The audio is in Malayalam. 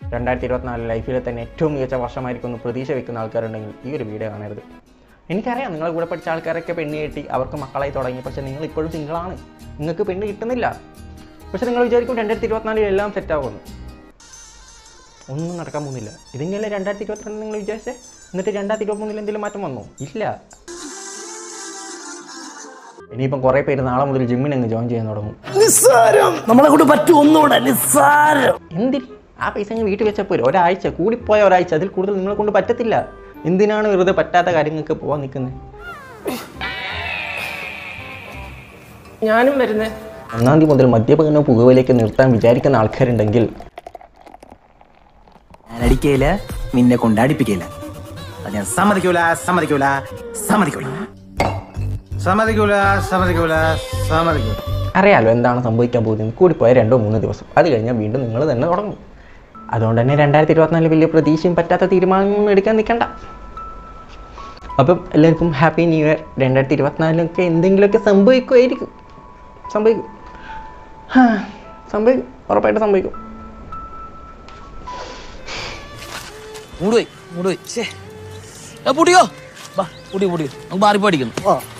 രണ്ടായിരത്തി ഇരുപത്തിനാല് ലൈഫിലെ തന്നെ ഏറ്റവും മികച്ച വർഷമായിരിക്കും എന്ന് പ്രതീക്ഷ വെക്കുന്ന ആൾക്കാരുണ്ടെങ്കിൽ ഈ ഒരു വീഡിയോ കാണരുത് എനിക്കറിയാം നിങ്ങളെ കൂടെ പഠിച്ച ആൾക്കാരൊക്കെ പെണ്ണ് കെട്ടി അവർക്ക് മക്കളായി തുടങ്ങി പക്ഷേ നിങ്ങൾ ഇപ്പോഴും സിംഗിളാണ് നിങ്ങൾക്ക് പെണ്ണ് കിട്ടുന്നില്ല പക്ഷേ നിങ്ങൾ വിചാരിക്കും രണ്ടായിരത്തി ഇരുപത്തിനാലിൽ എല്ലാം സെറ്റാകുമെന്ന് ഒന്നും നടക്കാൻ പോകുന്നില്ല ഇതിങ്ങനെയല്ലേ രണ്ടായിരത്തി ഇരുപത്തിരണ്ട് നിങ്ങൾ വിചാരിച്ചേ എന്നിട്ട് രണ്ടായിരത്തി ഇരുപത്തിമൂന്നിൽ എന്തെങ്കിലും മാറ്റം വന്നോ ഇല്ല ഇനിയിപ്പം കുറേ പേര് നാളെ മുതൽ ജിമ്മിന് അങ്ങ് ജോയിൻ ചെയ്യാൻ തുടങ്ങും നിസ്സാരം നമ്മളെ കൊണ്ട് പറ്റും ഒന്നുകൂടെ നിസ്സാരം എന്തിന് ആ പൈസ അങ്ങ് വീട്ടിൽ വെച്ചാൽ പോരും ഒരാഴ്ച കൂടിപ്പോയ ഒരാഴ്ച അതിൽ കൂടുതൽ നിങ്ങളെ കൊണ്ട് പറ്റത്തില്ല എന്തിനാണ് വെറുതെ പറ്റാത്ത കാര്യങ്ങൾക്ക് പോകാൻ നിൽക്കുന്നത് ഞാനും വരുന്നേ ഒന്നാം തീയതി മുതൽ മദ്യപാനോ പുകവലിയൊക്കെ നിർത്താൻ വിചാരിക്കുന്ന ആൾക്കാരുണ്ടെങ്കിൽ ഞാൻ അടിക്കയില്ല നിന്നെ കൊണ്ട് അടിപ്പിക്കില്ല അത് ഞാൻ സമ്മതിക്കൂല സമ്മതിക്കൂല സമ്മതിക്കൂല സമ്മതിക്കൂല സമ്മതിക്കൂല സമ്മതിക്കൂല അറിയാലോ എന്താണ് സംഭവിക്കാൻ പോകുന്നത് കൂടിപ്പോയ രണ്ടോ മൂന്നോ ദിവസം അത് കഴിഞ്ഞാൽ വീണ്ടും നിങ്ങൾ തന്നെ തുടങ്ങും അതുകൊണ്ട് തന്നെ രണ്ടായിരത്തി ഇരുപത്തിനാലിൽ വലിയ പ്രതീക്ഷയും പറ്റാത്ത തീരുമാനങ്ങളൊന്നും എടുക്കാൻ നിൽക്കണ്ട അപ്പം എല്ലാവർക്കും ഹാപ്പി ന്യൂ ഇയർ രണ്ടായിരത്തി ഇരുപത്തിനാലിലൊക്കെ എന്തെങ്കിലുമൊക്കെ സംഭവിക്കുമായിരിക്കും സംഭവിക്കും ഹാ, സംഭവിക്കും ഉറപ്പായിട്ട് സംഭവിക്കും മൂടുപോയി മൂടുപോയി ഛേ ഏ, പൂട്ടിക്കോ വാ പൂട്ടി പൂട്ടി നമുക്ക് മാറി പഠിക്കുന്നു